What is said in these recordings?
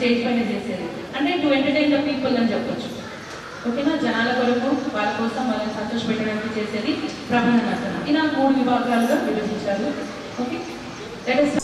Stage పైన చేసేది అంటే టు ఎంటర్టైన్ ద పీపుల్ అని చెప్పొచ్చు ఓకేనా జనాల కొరకు వాళ్ళ కోసం వాళ్ళని సంతోషపెట్టడానికి చేసేది ప్రబల నటన ఇలా మూడు విభాగాలుగా విభజించారు okay Let us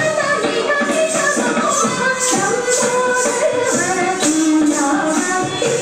Thank you.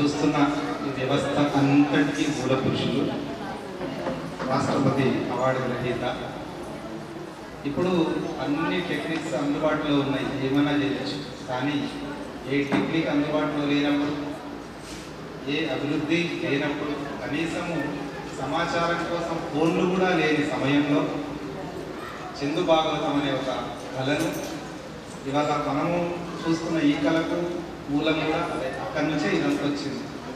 చూస్తున్న ఈ వ్యవస్థ అంతటికీ మూల పురుషులు రాష్ట్రపతి అవార్డు గ్రహీత ఇప్పుడు అన్ని టెక్నిక్స్ అందుబాటులో ఉన్నాయి ఏమైనా చేయొచ్చు కానీ ఏ టెక్నిక్ అందుబాటులో లేనప్పుడు ఏ అభివృద్ధి లేనప్పుడు కనీసము సమాచారం కోసం ఫోన్లు కూడా లేని సమయంలో చందు భాగవతం అనే ఒక కళను ఇవాళ మనము చూస్తున్న ఈ కళకు మూలం కూడా అదే అక్కడి నుంచే ఇదంతా వచ్చింది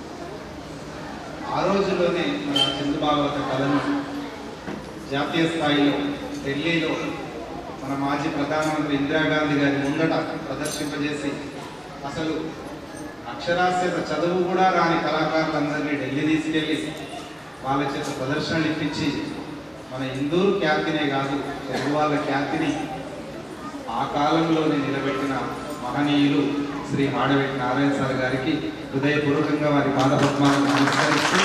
ఆ రోజుల్లోనే మన చందు భాగవత కళను జాతీయ స్థాయిలో ఢిల్లీలో మన మాజీ ప్రధానమంత్రి ఇందిరాగాంధీ గారి ముందట ప్రదర్శింపజేసి అసలు అక్షరాస్యత చదువు కూడా రాని కళాకారులందరినీ ఢిల్లీ తీసుకెళ్ళి వాళ్ళ చేత ప్రదర్శనలు ఇప్పించి మన ఇందూరు ఖ్యాతినే కాదు తెలుగు వాళ్ళ ఖ్యాతిని ఆ కాలంలోనే నిలబెట్టిన మహనీయులు శ్రీ మాడవెట్టి నారాయణ సార్ గారికి హృదయపూర్వకంగా వారి పాదపద్మాలను నమస్కరిస్తూ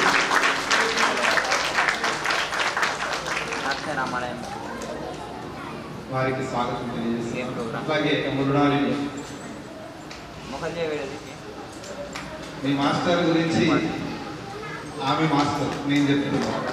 అక్షర రామాలయం వారికి స్వాగతం తెలియజేస్తున్నాను ఏం ప్రోగ్రామ్? అట్లాగే మృణాలిని మొక్కలు వేడది మీ మాస్టర్ గురించి ఆమె మాస్టర్ నేను చెప్తున్నాను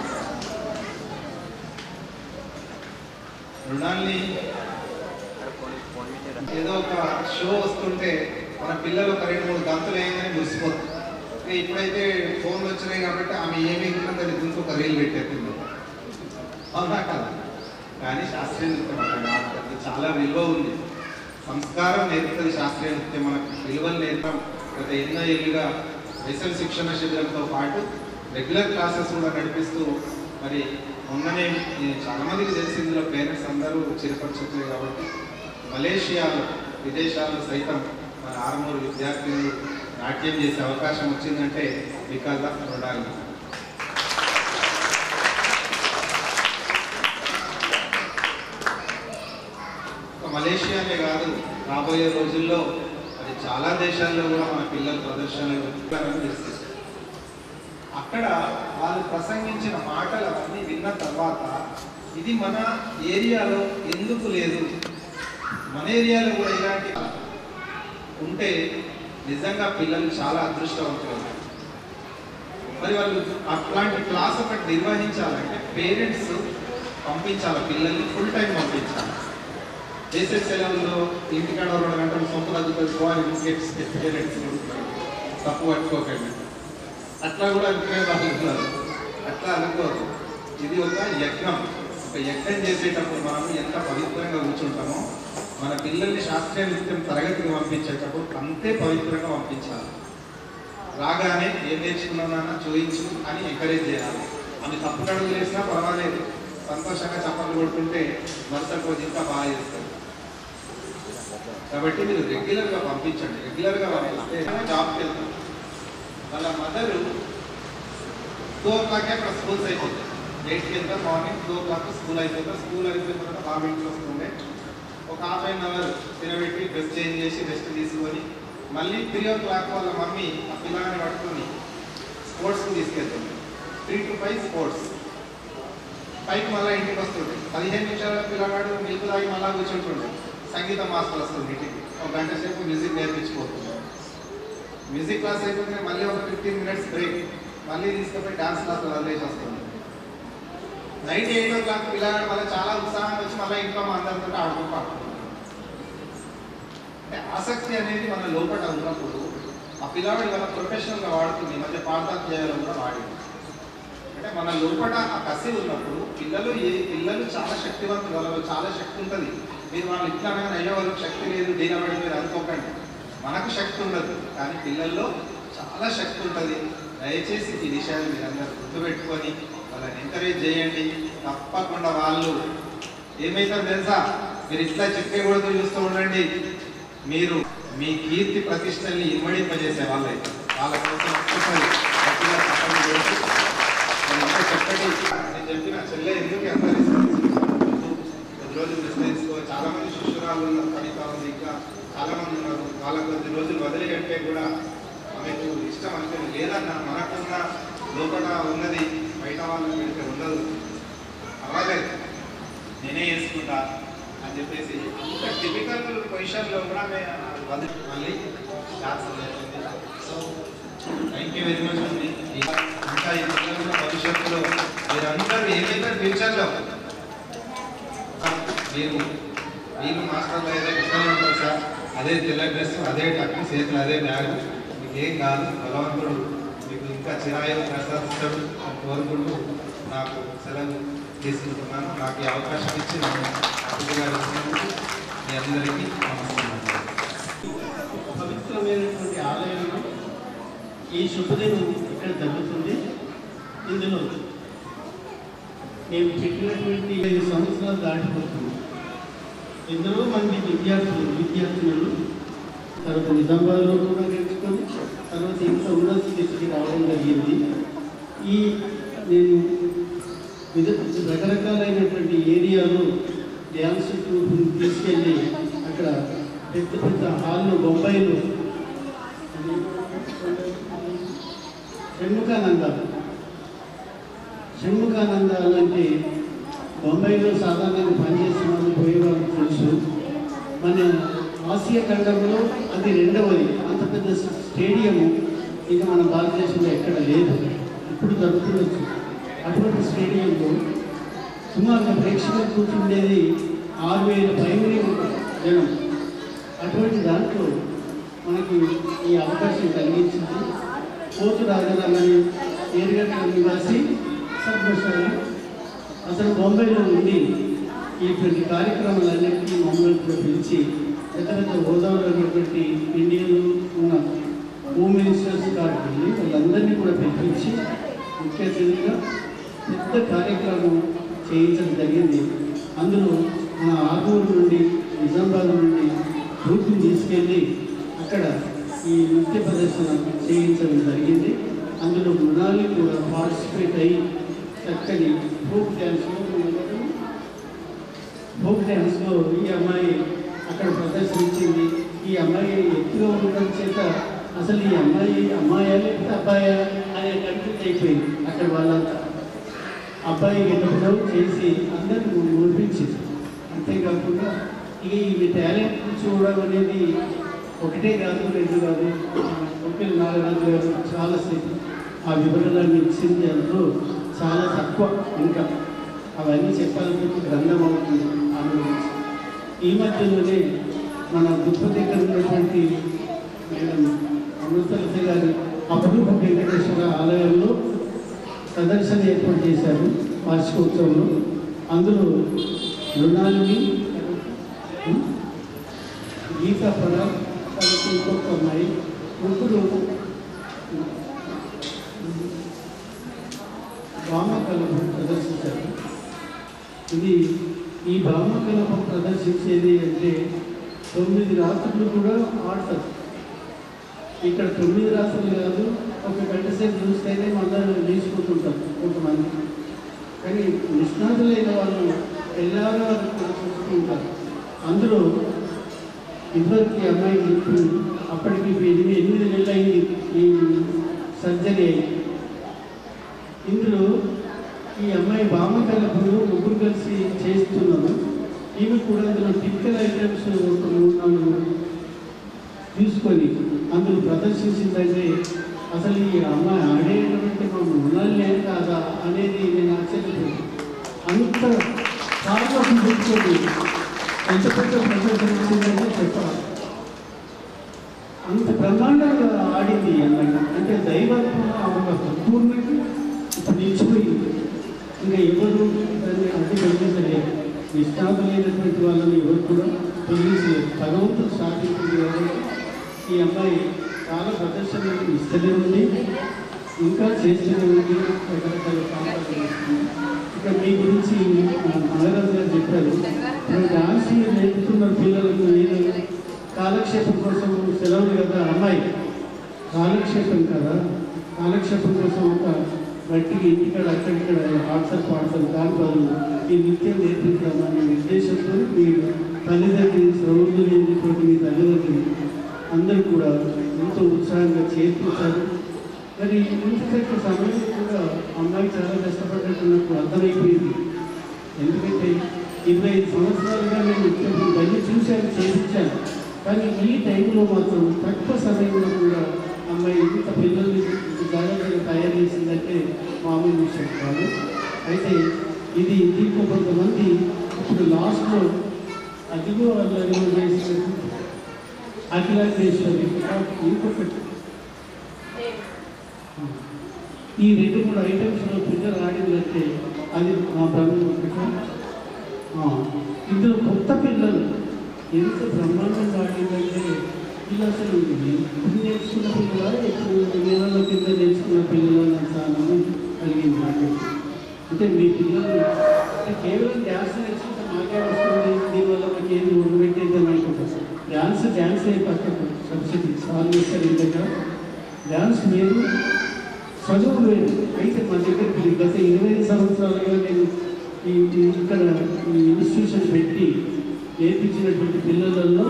మృణాల్ని ఫోన్ ఫోన్ మీద ఏదో ఒక షో వస్తుంటే మన పిల్లలు ఒక రెండు మూడు గంతులు వేయగానే మురిసిపోతుంది ఇక ఇప్పుడైతే ఫోన్లు వచ్చినాయి కాబట్టి ఆమె ఏమి ఎగుతుందో దాని గురించి ఒక రీల్ పెట్టేస్తుంది అవునా కదా కానీ శాస్త్రీయ నృత్యం అట్లా కాదు అది చాలా విలువ ఉంది సంస్కారం నేర్పుతుంది శాస్త్రీయ నృత్యం మనకు విలువలు నేర్పడం గత ఎన్నో ఏళ్ళుగా స్పెషల్ శిక్షణ శిబిరంతో పాటు రెగ్యులర్ క్లాసెస్ కూడా నడిపిస్తూ మరి మొన్ననే ఈ చాలా మందికి తెలిసి ఇందులో పేరెంట్స్ అందరూ చిరపరిచితులే కాబట్టి మలేషియాలో విదేశాల్లో సైతం మన ఆరుమూరు విద్యార్థులు నాట్యం చేసే అవకాశం వచ్చిందంటే బికాజ్ ఆఫ్ మృడాలి ఒక మలేషియానే కాదు రాబోయే రోజుల్లో అది చాలా దేశాల్లో కూడా మన పిల్లలు ప్రదర్శనలు ఇవ్వాలని తెలుస్తుంది అక్కడ వాళ్ళు ప్రసంగించిన మాటలు అవన్నీ విన్న తర్వాత ఇది మన ఏరియాలో ఎందుకు లేదు మన ఏరియాలో కూడా ఇలాంటి ఉంటే నిజంగా పిల్లలు చాలా అదృష్టవంతులు మరి వాళ్ళు అట్లాంటి క్లాస్ ఒకటి నిర్వహించాలంటే పేరెంట్స్ పంపించాలి పిల్లల్ని ఫుల్ టైం పంపించాలి చేసే సెలవుల్లో ఇంటికాడ రెండు గంటలు సొంత తగ్గుతుంది అని గెట్స్ పేరెంట్స్ తప్పు పట్టుకోకండి అట్లా కూడా అనుకునే వాళ్ళు ఉన్నారు అట్లా అనుకోదు ఇది ఒక యజ్ఞం ఒక యజ్ఞం చేసేటప్పుడు మనం ఎంత పవిత్రంగా కూర్చుంటామో మన పిల్లల్ని శాస్త్రీయ నృత్యం తరగతికి పంపించేటప్పుడు అంతే పవిత్రంగా పంపించాలి రాగానే ఏం నేర్చుకున్నావు నాన్న చూయించు అని ఎంకరేజ్ చేయాలి ఆమె తప్పు కడుగు వేసినా పర్వాలేదు సంతోషంగా చప్పట్లు కొడుతుంటే మరుసటి రోజు ఇంకా బాగా చేస్తారు కాబట్టి మీరు రెగ్యులర్గా పంపించండి రెగ్యులర్గా పంపిస్తే జాబ్కి వెళ్తారు వాళ్ళ మదర్ టూ ఓ క్లాక్ అక్కడ స్కూల్స్ అయిపోతాయి ఎయిట్కి వెళ్తారు morning two o'clock school అయిపోతారు స్కూల్ అయిపోయిన తర్వాత బాగా ఇంట్లో వస్తుండే ఒక హాఫ్ అన్ అవర్ తినబెట్టి డ్రెస్ చేంజ్ చేసి రెస్ట్ తీసుకొని మళ్ళీ త్రీ ఓ క్లాక్ వాళ్ళ మమ్మీ ఆ పిల్లగాని పట్టుకొని స్పోర్ట్స్కి తీసుకెళ్తుంది త్రీ టు ఫైవ్ స్పోర్ట్స్ పైకి మళ్ళీ ఇంటికి వస్తుంది పదిహేను నిమిషాల పిల్లగాడు మిల్క్ తాగి మళ్ళీ కూర్చుంటుండే సంగీత మాస్టర్ వస్తుంది ఇంటికి ఒక గంట సేపు మ్యూజిక్ నేర్పించిపోతుంది మ్యూజిక్ క్లాస్ అయిపోతే మళ్ళీ ఒక ఫిఫ్టీన్ మినిట్స్ బ్రేక్ మళ్ళీ తీసుకుపోయి డాన్స్ క్లాస్ వదిలేసి వస్తుంది నైట్ ఎయిట్ ఓ క్లాక్ పిల్లగాడు మళ్ళీ చాలా ఉత్సాహంగా వచ్చి మళ్ళీ ఇంట్లో మా అందరితో ఆడుకుంటూ ఆడుకుంటాం అంటే ఆసక్తి అనేది మన లోపల ఉన్నప్పుడు ఆ పిల్లవాడు మన ప్రొఫెషనల్గా వాడుతుంది ఈ మధ్య పాఠాధ్యాయాలు కూడా వాడింది అంటే మన లోపల ఆ కసి ఉన్నప్పుడు పిల్లలు ఏ పిల్లలు చాలా శక్తివంతులు వాళ్ళలో చాలా శక్తి ఉంటుంది మీరు వాళ్ళు ఇట్లా అనగానే అయ్యో వాళ్ళకి శక్తి లేదు దీనబడి మీరు అనుకోకండి మనకు శక్తి ఉండదు కానీ పిల్లల్లో చాలా శక్తి ఉంటుంది దయచేసి ఈ విషయాలు మీరు అందరూ గుర్తుపెట్టుకొని వాళ్ళని ఎంకరేజ్ చేయండి తప్పకుండా వాళ్ళు ఏమైతే తెలుసా మీరు ఇట్లా చెప్పకూడదు చూస్తూ ఉండండి మీరు మీ కీర్తి ప్రతిష్టల్ని ఇమ్మడింపజేసే వాళ్ళైతే వాళ్ళ కోసం ఒక్కసారి గట్టిగా చప్పట్లు కొట్టి నేను ఇంకా చెప్పండి నేను చెప్పిన చెల్లె ఎందుకు ఎంత కొద్ది రోజులు రెస్ట్ తీసుకో చాలా మంది శిష్యురాలు ఉన్నారు కవిత ఉంది ఇంకా చాలా మంది ఉన్నారు వాళ్ళ కొద్ది రోజులు వదిలి అంటే కూడా ఆమెకు ఇష్టం అంటే లేదన్న మనకున్న లోపల ఉన్నది బయట వాళ్ళకి పెడితే ఉండదు పర్వాలేదు నేనే చేసుకుంటా అని చెప్పేసి ఇంత టిపికల్ పొజిషన్లో కూడా మేము వదిలి మళ్ళీ డాన్స్ నేర్పింది so thank you very much అండి ఇంకా ఈ పిల్లల భవిష్యత్తులో మీరందరూ ఏమైతే ఫ్యూచర్లో మీరు మీరు మాస్టర్లో ఏదో ఇష్టం ఉంటారు సార్ అదే తెల్ల డ్రెస్ అదే టక్కు చేతులు అదే బ్యాగ్ మీకు ఏం కాదు భగవంతుడు మీకు ఇంకా చిరాయులు ప్రసాదిస్తాడు అని కోరుకుంటూ నాకు సెలవు తీసుకుంటున్నాను నాకు ఈ అవకాశం ఇచ్చి నన్ను అతిథిగా ఇచ్చినందుకు మీ అందరికీ నమస్కారం పవిత్రమైనటువంటి ఆలయంలో ఈ శుభదినం ఇక్కడ జరుగుతుంది ఇందులో మేము చెప్పినటువంటి ఐదు సంవత్సరాలు దాటిపోతుంది ఎందరో మంది విద్యార్థులు విద్యార్థినులు తర్వాత నిజామాబాద్లో కూడా నేర్చుకొని తర్వాత ఇంకా ఉన్నత స్థితికి రావడం జరిగింది ఈ నేను వివిధ రకరకాలైనటువంటి ఏరియాలో డ్యాన్స్ గ్రూప్ని తీసుకెళ్ళి అక్కడ పెద్ద పెద్ద హాల్లో బొంబాయిలో షణ్ముఖానందాలు షణ్ముఖానందాలు అంటే బొంబాయిలో సాధారణంగా పనిచేసిన వాళ్ళు పోయేవాళ్ళకి తెలుసు మన ఆసియా ఖండంలో అది రెండవది అంత పెద్ద స్టేడియం ఇక మన భారతదేశంలో ఎక్కడ లేదు ఇప్పుడు జరుగుతుండొచ్చు అటువంటి స్టేడియంలో సుమారుగా ప్రేక్షకులు కూర్చుండేది ఆరు వేల పైనే జనం అటువంటి దాంట్లో మనకి ఈ అవకాశం కలిగించింది కోచు రాజరామని ఏరుగడ్డ నివాసి సంతోషాలు అతను బొంబాయిలో ఉండి ఇటువంటి కార్యక్రమాలన్నింటినీ మమ్మల్ని కూడా పిలిచి పెద్ద పెద్ద హోదాలో ఉన్నటువంటి ఇండియన్లు ఉన్న హోమ్ మినిస్టర్స్ కాడికి వాళ్ళందరినీ కూడా పిలిపించి ముఖ్య అతిథిగా పెద్ద కార్యక్రమం చేయించడం జరిగింది అందులో మన ఆగూరు నుండి నిజామాబాద్ నుండి గ్రూప్ని తీసుకెళ్ళి అక్కడ ఈ నృత్య ప్రదర్శన చేయించడం జరిగింది అందులో మృణాలి కూడా పార్టిసిపేట్ అయ్యి చక్కని ఫోక్ డ్యాన్స్లో ఫోక్ డ్యాన్స్లో ఈ అమ్మాయి అక్కడ ప్రదర్శించింది ఈ అమ్మాయి ఎత్తుగా ఉండడం చేత అసలు ఈ అమ్మాయి అమ్మాయా లేకపోతే అబ్బాయా అనే కన్ఫ్యూజ్ అయిపోయింది అక్కడ వాళ్ళంతా అబ్బాయి గెలుపులో చేసి అందరిని మునిపించింది అంతేకాకుండా ఇక ఈ టాలెంట్ చూడడం అనేది ఒకటే కాదు రెండు కాదు ఒకటి నాలుగు నాలుగు కాదు చాలా సేపు ఆ వివరాలన్నీ ఇచ్చింది అందులో చాలా తక్కువ ఇంకా అవన్నీ చెప్పాలంటే గ్రంథం అవుతుంది ఆమె గురించి ఈ మధ్యలోనే మన దుప్ప దగ్గర ఉన్నటువంటి మేడం అమృతలత గారి అపురూప వెంకటేశ్వర ఆలయంలో ప్రదర్శన ఏర్పాటు చేశారు వార్షికోత్సవంలో అందులో మృణాలిని గీత పడ తర్వాత ఇంకొక అమ్మాయి ముగ్గురు భామకలపం ప్రదర్శించారు ఇది ఈ భామకలపం ప్రదర్శించేది అంటే తొమ్మిది రాత్రులు కూడా ఆడతారు ఇక్కడ తొమ్మిది రాత్రులు కాదు ఒక గంట సేపు చూస్తేనే మళ్ళీ తీసుకుంటుంటారు కొంతమంది కానీ నిష్ణాతులైన వాళ్ళు తెల్లారో వాళ్ళు కూడా చూసుకుంటారు అందులో ఇద్దరికి అమ్మాయి ఇప్పుడు అప్పటికి ఎనిమిది ఎనిమిది నెలలు అయింది ఈ సర్జరీ అయింది ఇందులో ఈ అమ్మాయి బామకలపులు ముగ్గురు కలిసి చేస్తున్నాము ఇవి కూడా అందులో టిపికల్ ఐటమ్స్ ఒక మూడు నాలుగు తీసుకొని అందులో ప్రదర్శించిందంటే అసలు ఈ అమ్మాయి ఆడేటువంటి మా మృణాలు లేదు కాదా అనేది నేను ఆశ్చర్యపోయాను అంత చాలా చూపించుకోండి ఎంత పెద్ద ప్రదర్శన వచ్చిందంటే చెప్పాలి అంత బ్రహ్మాండంగా ఆడింది అన్నమాట అంటే దైవాత్మ ఒక సంపూర్ణకి ఇప్పుడు నిలిచిపోయింది ఇంకా ఎవరు దాన్ని అడ్డుగలిగించలేదు నిష్ఠాతులైనటువంటి వాళ్ళని ఎవరు కూడా తొలగించలేదు భగవంతుడు సాధించింది కాబట్టి ఈ అమ్మాయి చాలా ప్రదర్శనలు ఇస్తూనే ఉంది ఇంకా చేస్తూనే ఉంది రకరకాల ప్రాంతాలు చేస్తుంది ఇక మీ గురించి మహారాజు గారు చెప్పారు ఇప్పుడు డాన్స్ మీరు నేర్పుతున్న పిల్లలకు నేను కాలక్షేపం కోసం సెలవులు కదా అమ్మాయి కాలక్షేపం కదా కాలక్షేపం కోసం ఒక బట్టికి ఇంటికాడ అక్కడిక్కడ ఆడతారు పాడతారు దాని బదులు ఈ నృత్యం నేర్పిద్దామనే ఉద్దేశంతో మీ తల్లిదండ్రులు సౌందర్యంతో మీ తల్లిదండ్రులు అందరూ కూడా ఎంతో ఉత్సాహంగా చేర్పించారు మరి ఇంతకంటే సమయం కూడా అమ్మాయి చాలా కష్టపడ్డట్టు నాకు అర్థమైపోయింది ఎందుకంటే ఇరవై ఐదు సంవత్సరాలుగా నేను ఇవన్నీ చూశాను చేయించాను కానీ ఈ టైంలో మాత్రం తక్కువ సమయంలో కూడా అమ్మాయి ఇంత పిల్లల్ని ఇంత జాగ్రత్తగా తయారు చేసిందంటే మామూలు విషయం కాదు అయితే ఇది దీంట్లో కొంతమంది ఇప్పుడు లాస్ట్లో అదిగో అదిగో చేసిన అఖిలాండేశ్వరి ఇంకొకటి ఈ రెండు మూడు ఐటమ్స్లో పిల్లలు ఆడిందంటే అది మా బ్రహ్మ ఇందులో కొత్త పిల్లలు ఎంత బ్రహ్మాండంగా ఆడిందంటే వీళ్ళు అసలు ఎప్పుడు నేర్చుకున్న పిల్లల ఎప్పుడు నెలల కింద నేర్చుకున్న పిల్లలు నాకు చాలా ఆనందం కలిగింది నాకు అంటే మీ పిల్లలు అంటే కేవలం డ్యాన్స్ నేర్చుకుంటే మాకే వస్తుంది దీనివల్ల మాకు ఏది ఒడిపెట్టేది అని అనుకుంటారు డ్యాన్స్ డ్యాన్స్ అయి పక్కకు సబ్సిడీ సాల్వ్ చేస్తారు ఈ దగ్గర డ్యాన్స్ మీరు చదువు లేదు అయితే మా దగ్గరికి గత ఇరవై సంవత్సరాలుగా నేను ఈ ఈ ఇక్కడ ఈ ఇన్స్టిట్యూషన్ పెట్టి నేర్పించినటువంటి పిల్లలలో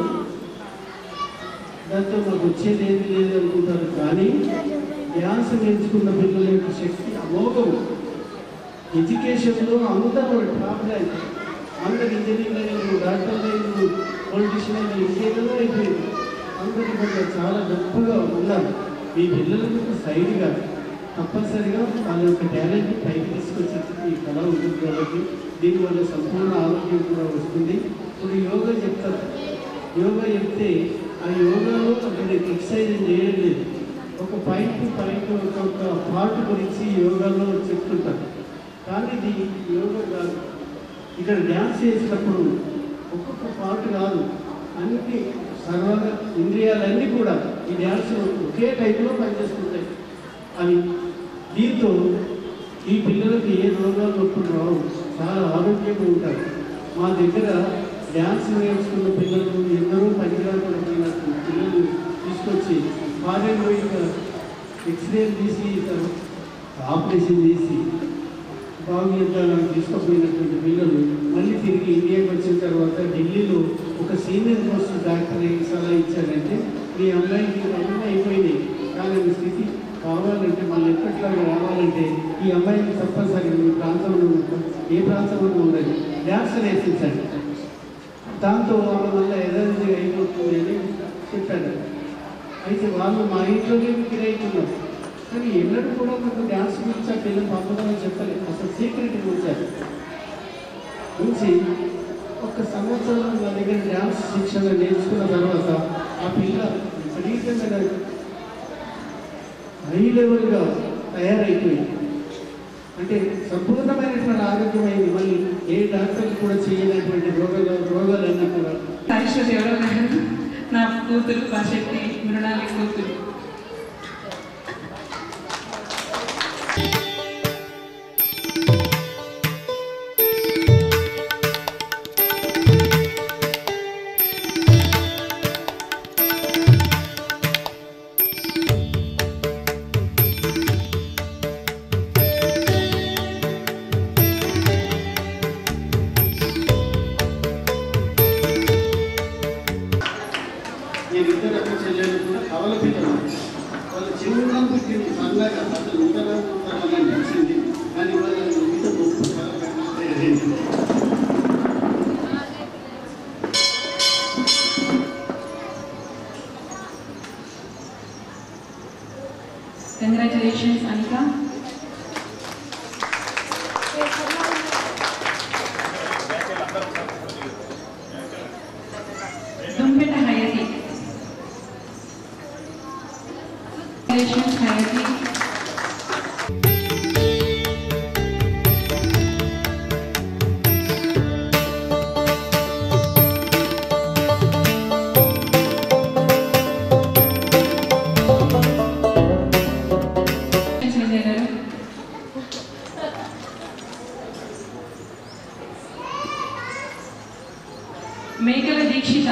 దాంతో మాకు వచ్చేది ఏది లేదు అనుకుంటారు కానీ డ్యాన్స్ నేర్చుకున్న పిల్లల యొక్క శక్తి అమోఘం ఎడ్యుకేషన్లో అందరూ టాప్ ర్యాంక్ అందరు ఇంజనీర్లు అయ్యారు డాక్టర్లు అయ్యారు పొలిటీషియన్ అయ్యారు ఇంకేదో అయిపోయింది అందరూ కొంచెం చాలా గొప్పగా ఉన్నారు మీ పిల్లలకు సైడ్గా తప్పనిసరిగా వాళ్ళ యొక్క టాలెంట్ పైకి తీసుకొచ్చే ఈ కళ ఉంటుంది కాబట్టి దీనివల్ల సంపూర్ణ ఆరోగ్యం కూడా వస్తుంది ఇప్పుడు యోగా చెప్తారు యోగా చెప్తే ఆ యోగాలో అక్కడ ఎక్సర్సైజ్ చేయడం లేదు ఒక పాయింట్ పాయింట్ ఒక్కొక్క పార్ట్ గురించి యోగాలో చెప్తుంటారు కానీ ఇది యోగా కాదు ఇక్కడ డ్యాన్స్ చేసినప్పుడు ఒక్కొక్క పార్ట్ కాదు అన్ని సర్వ ఇంద్రియాలన్నీ కూడా ఈ డ్యాన్స్ ఒకే టైంలో పనిచేస్తుంటాయి అని దీంతో ఈ పిల్లలకి ఏ రోగాలు నొప్పులు రావు చాలా ఆరోగ్యంగా ఉంటారు మా దగ్గర డ్యాన్స్ నేర్చుకున్న పిల్లలు ఎందరో పనికిరాకుండా పోయినట్టు పిల్లలు తీసుకొచ్చి ఫారెన్ పోయి ఎక్స్రే తీసి ఆపరేషన్ చేసి బాగు చేద్దామని తీసుకుపోయినటువంటి పిల్లలు మళ్ళీ తిరిగి ఇండియాకి వచ్చిన తర్వాత ఢిల్లీలో ఒక సీనియర్ పోస్ట్ డాక్టర్ ఏం సలహా ఇచ్చారంటే మీ అమ్మాయికి అన్నీ అయిపోయినాయి కానీ మీ స్థితి కావాలంటే మళ్ళీ ఎప్పటిలాగా రావాలంటే ఈ అమ్మాయికి తప్పనిసరిగా మీ ప్రాంతంలో ఉన్న- ఏ ప్రాంతంలో ఉన్నది డ్యాన్స్ నేర్పించండి దాంతో ఆమె వల్ల ఎనర్జీ అయిపోతుంది అని చెప్పాడు అయితే వాళ్ళు మా ఇంట్లోనే కిరాయితున్నారు కానీ ఎన్నడూ కూడా మాకు డ్యాన్స్ గురించి ఆ పిల్లలు పంపదని చెప్పలేదు అసలు సీక్రెట్ ఉంచారు ఉంచి ఒక సంవత్సరం నా దగ్గర డ్యాన్స్ శిక్షణ నేర్చుకున్న తర్వాత ఆ పిల్ల విపరీతమైన హై లెవెల్గా తయారైపోయింది అంటే సంపూర్ణమైనటువంటి ఆరోగ్యమైంది మళ్ళీ ఏ డాక్టర్ కూడా చేయనటువంటి రోగాలు రోగాలన్నీ కూడా హరీశ్వర్ ఎవరో కాదు నా కూతురు మా శక్తి మృణాలి కూతురు వీరిద్దరు అక్క చెల్లెలు కూడా కవల పిల్లలు వాళ్ళు చిన్నప్పుడు తిరిగి సన్నగా అసలు ఉంటారా ఉంటారా అని అనిపించింది కానీ వాళ్ళు ఇంత గొప్ప కళ కట్టింది congratulations Anika Dumpeta Hayathi congratulations Hayathi Vijay garu Mekala Dikshita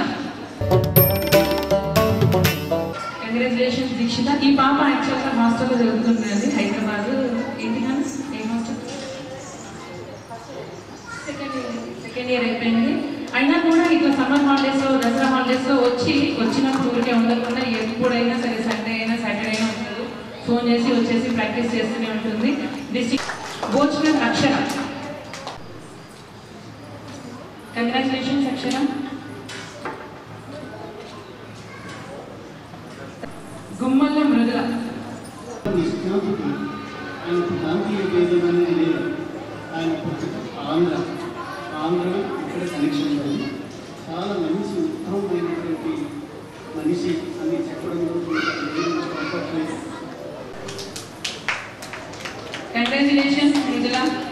congratulations Dikshita ఈ పాప యాక్చువల్గా హాస్టల్లో చదువుతుంటుంది హైదరాబాద్ ఏంటి కానీ ఏ hostel second year second year అయిపోయింది అయినా కూడా ఇట్లా సమ్మర్ హాలిడేస్లో దసరా హాలిడేస్లో వచ్చి వచ్చినప్పుడు ఊరికే ఉండకుండా ఎప్పుడైనా సరే సండే అయినా సాటర్డే అయినా ఉంటుంది ఫోన్ చేసి వచ్చేసి ప్రాక్టీస్ చేస్తూనే ఉంటుంది డిస్ట్రిక్ట్ భోజనం అక్షర కంగ్రాచులేషన్స్ అక్షర గుమ్మల్ల మృదు మృదుల నిష్ణాతుడు ఆయన ప్రాంతీయ భేదం అనేది లేదు ఆయన పుస్తకం ఆంధ్ర ఆంధ్ర ఇక్కడ కనెక్షన్ ఉంది చాలా మంచి ఉత్తమమైనటువంటి మనిషి అని చెప్పడంలో నేను పొరపట్లేదు కంగ్రాచులేషన్స్ మృదుల